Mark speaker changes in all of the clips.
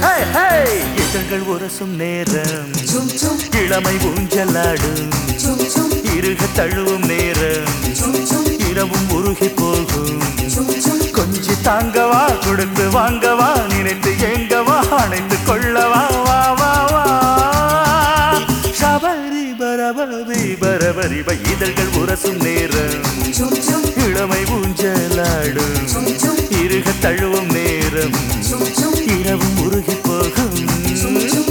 Speaker 1: ஹே, ஹே! இதழ்கள் உரசும் நேரம்
Speaker 2: Chum chum
Speaker 1: இளமை ஊஞ்சலாடும்
Speaker 2: chum chum
Speaker 1: இருக தழுவும் நேரம்
Speaker 2: chum chum
Speaker 1: இரவும் உருகி போகும்
Speaker 2: chum chum
Speaker 1: கொஞ்சி தாங்கவா கொடுத்து வாங்கவா நினைத்து ஏங்கவா அணைத்து கொள்ளவா வா வா வா சபரி பரபரி பரபரி ப- இதழ்கள் உரசும் நேரம்
Speaker 2: chum chum
Speaker 1: இளமை ஊஞ்சலாடும்
Speaker 2: chum chum
Speaker 1: இருக தழுவும் நேரம்
Speaker 2: chum chum
Speaker 1: இரவும் உருகி போகும்
Speaker 2: chum chum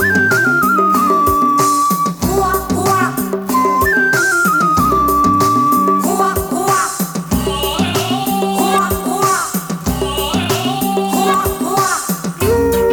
Speaker 2: Hua hua Hua hua Hua hua Hua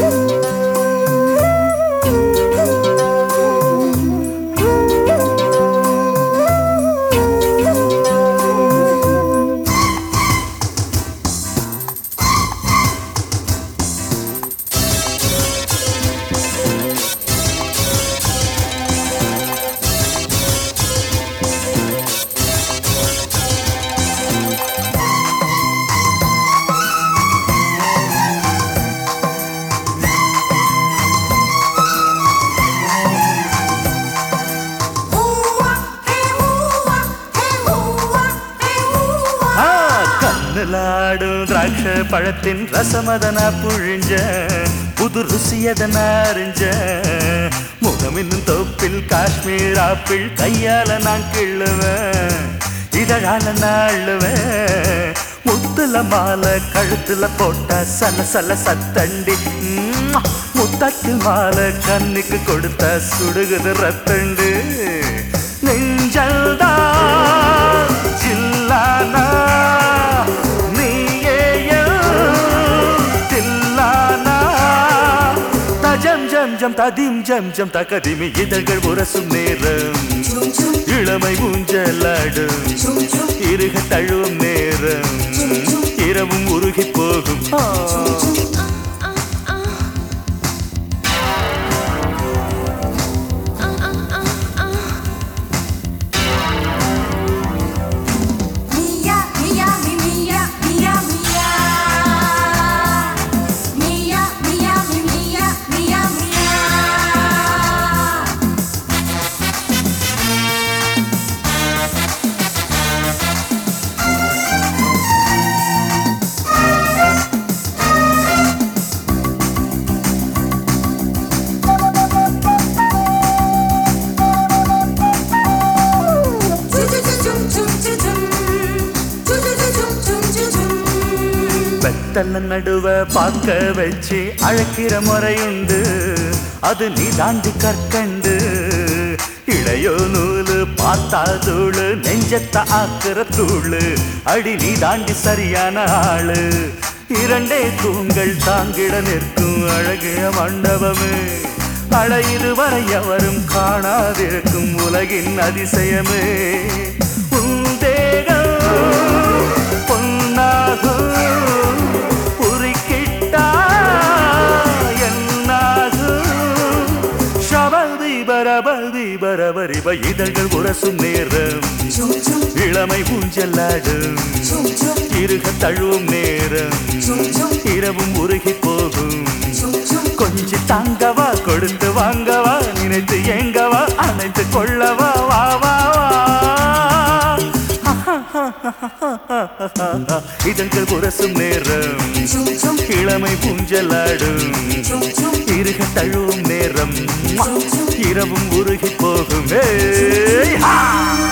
Speaker 2: Hua hey hua hey hua hey hua
Speaker 1: ஆ, கண்ணுலாடும் திராட்சை பழத்தின் ரசமதன புழிஞ்ச புது ருசியதன அறிஞ்ச முகம் இன்னும் தோப்பில் காஷ்மீர் ஆப்பிள் கையால நான் கிள்ளுவேன் இதழால நாள்ளுவேன் முத்துல மாலை கழுத்துல போட்ட சல சல சத்தண்டி ம்ம். முத்தத்தில் மாலை கண்ணுக்கு கொடுத்த சுடுகுது ரத்தண்டு நெஞ்சல்தான் ஜில்லானா நீயே என் தில்லானா தஜம் ஜம் ஜம் ததிம் ஜம் ஜம் தகதிமி இதழ்கள் உரசும் நேரம்
Speaker 2: Chum chum
Speaker 1: இளமை ஊஞ்சலாடும்
Speaker 2: chum chum
Speaker 1: இருக தழுவும் நேரம் இரவும் உருகி போகும் ஆ.
Speaker 2: Mia mia mi mia mia mia Mia mia mi mia mia mia
Speaker 1: வெத்தல நடுவ பார்க்க வச்சு அழைக்கிற முறையுண்டு அது நீ தாண்டி கற்கண்டு இளையோ நூலு பார்த்தா தூளு நெஞ்சத்த ஆக்குற தூளு அடி நீ தாண்டி சரியான ஆளு இரண்டே தூங்கள் தாங்கிட நிற்கும் அழகிய மண்டபமே அட இதுவரை எவரும் காணாதிருக்கும் உலகின் அதிசயமே உன் தேகம் பொன்னாகும் உருக்கிட்டா என்னாகும் ஷபதி பரபதி பரபரிப இதழ்கள் உரசும் நேரம் இளமை ஊஞ்சலாடும் இருக தழுவும் நேரம் இரவும் உருகி போகும் கொஞ்சி தாங்கவா கொடுத்து வாங்கவா நினைத்து ஏங்கவா அணைத்து கொள்ளவா வா வா வா இதழ்கள் உரசும் நேரம் இளமை பூஞ்சலாடும் இருக தழுவும் நேரம் இரவும் உருகி போகும் ஏய், ஹா!